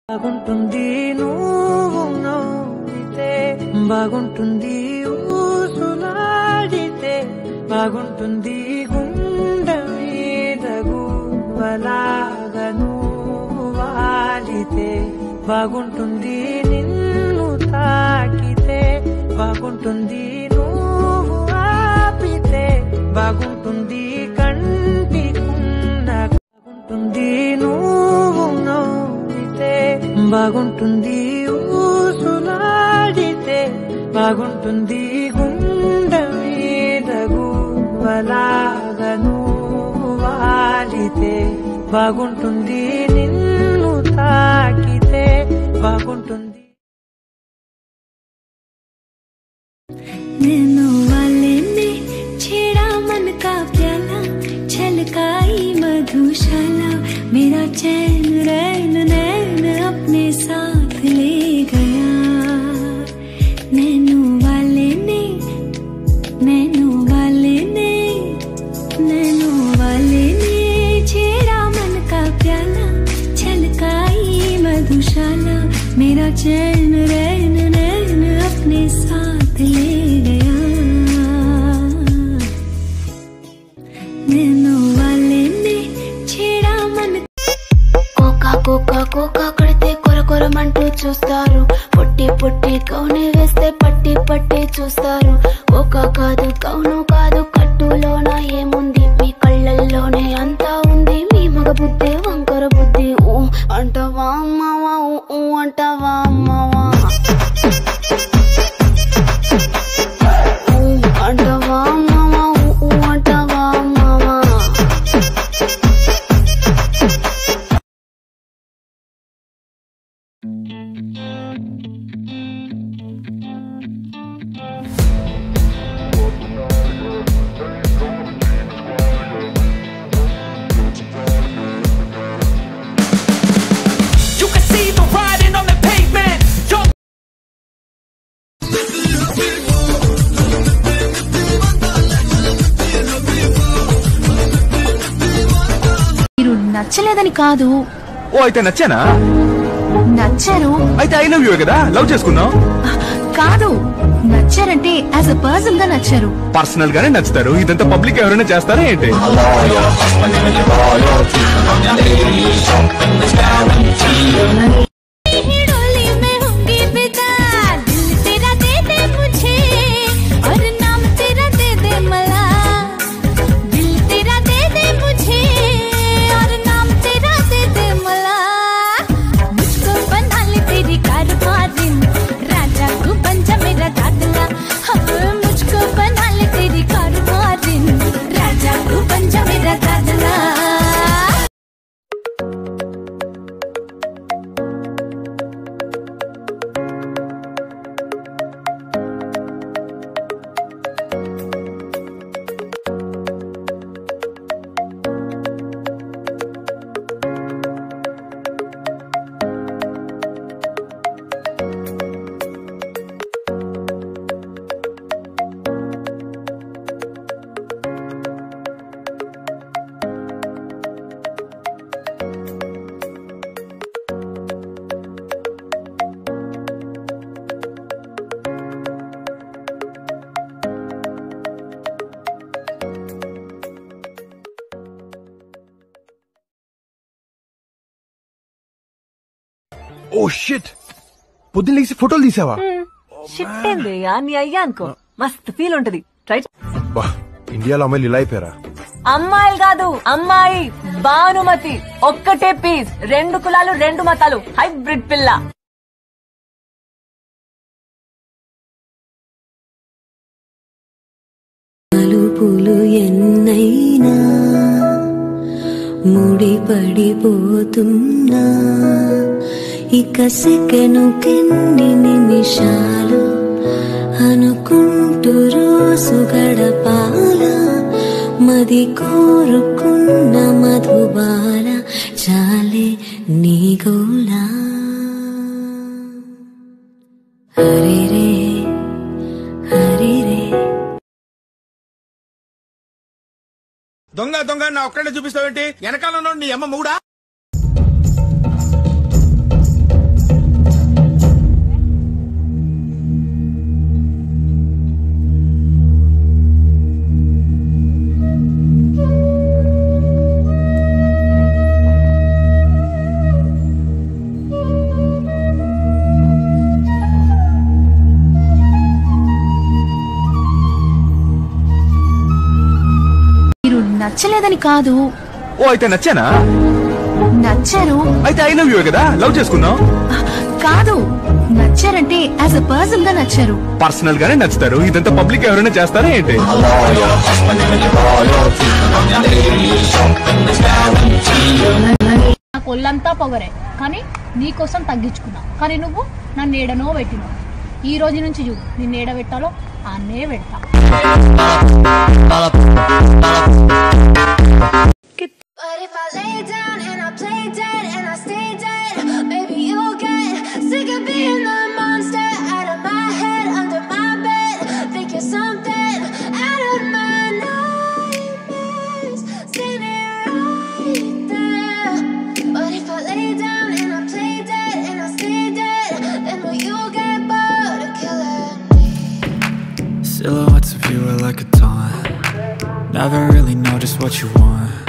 బాగుంటుంది నువ్వు నవ్వితే బాగుంటుంది ఊసులాడితే బాగుంటుంది గుండె మీద గువ్వలాగా నువ్వు వాలితే బాగుంటుంది నిన్ను తాకితే బాగుంటుంది నువ్వు ఆపితే బాగుంటుంది కంటికున్న బాగుంటుంది నువ్వు నవ్వితే బాగుంటుంది ఊసులాడితే బాగుంటుంది గుండె మీద గువ్వలాగా నువ్వు వాలితే బాగుంటుంది నిన్ను తాకితే బాగుంటుంది नैनो वाले ने छेड़ा मन का प्याला छलकाई मधुशाला मेरा चैन रैन नैन अपने साथ ले गया नैनो वाले ने नैनो वाले ने नैनो वाले ने छेड़ा मन का प्याला छलकाई मधुशाला मेरा चैन रैन नैन अपने साथ ले गया नैनो वाले ने छेड़ा मन కోకా కోకా కోకా కొడితే కొర కొరమంటూ చూస్తారు పొట్టి పొట్టి కౌని వేస్తే పట్టి పట్టి చూస్తారు కోకా కాదు కౌను కాదు కట్టులోన ఏముంది మీ కళ్ళల్లోనే అంతా ఉంది మీ మగ బుద్ధి వంకర బుద్ధి ఊ అంటవా అమ్మవా ఊ ఊ అంటవా అమ్మవా ఊ అంటవా అమ్మవా ఊ ఊ అంటవా అమ్మవా You can see the writing on the pavement. Yo, మీరు నచ్చలేదని కాదు ఓ అయితే నచ్చానా నచ్చారు అయితే ఐ లవ్ యూ కదా లవ్ చేసుకుందాం కాదు నచ్చారంటే యాజ్ అ పర్సన్ గా నచ్చారు పర్సనల్ గానే నచ్చుతారు ఇదంతా పబ్లిక్ ఎవరైనా చేస్తారా ఏంటి डोली में होंगी विदा दिल तेरा दे दे मुझे और नाम तेरा दे दे मला दिल तेरा दे दे मुझे और नाम तेरा दे दे मला मुझको बना ले तेरी कारवारिन राजा तू बन जा मेरा दादला हाँ मुझको बना ले तेरी कारवारिन राजा तू बन जा मेरा दादला ఓ షిట్ పొద్దున్న లేచి ఫోటోలు తీసావా షిట్ ఏంది నీ అయ్యా అనుకో మస్త్ ఫీల్ ఉంటది ట్రై బా ఇండియాలో అమ్మాయిలు ఇలా అయిపోయారా అమ్మాయిలు కాదు అమ్మాయి భానుమతి ఒక్కటే పీస్ రెండు కులాలు రెండు మతాలు హైబ్రిడ్ పిల్ల మలుపులు ఎన్నైనా ముడిపడిపోతున్నా ఇక సెకను కెన్ని నిమిషాలు అనుకుంటూ రోజు గడపాల మది కోరుకున్న మధుబాల చాలే నీ గోలా హరి రే హరి రే దొంగ దొంగ నా ఒక్కడే చూపిస్తావేంటి వెనకాల ఉన్నాడు నీ అమ్మ మూడా నచ్చలేదని కాదు ఓ అయితే నచ్చానా నచ్చారు అయితే ఐ లవ్ యూ కదా లవ్ చేసుకుందాం కాదు నచ్చారంటే యాజ్ అ పర్సన్ గా నచ్చారు పర్సనల్ గానే నచ్చుతారు ఇదంతా పబ్లిక్ ఎవరైనా చేస్తారా ఏంటి నాకు ఒళ్ళంతా పొగరే కానీ నీకోసం తగ్గించుకున్నా కానీ నువ్వు నన్ను ఏడనో పెట్టినావు ఈ రోజు నుంచి చూడు నిన్ను ఏడ పెట్టాలో అన్నే పెడతా But if I lay down and I play dead and I stay dead, maybe you'll get sick of being the monster out of my head, under my bed. Think you're something out of my nightmares, standing right there. But if I lay down and I play dead and I stay dead, then will you get bored of killing me? Silhouettes of you are like a taunt. Never really know just what you want.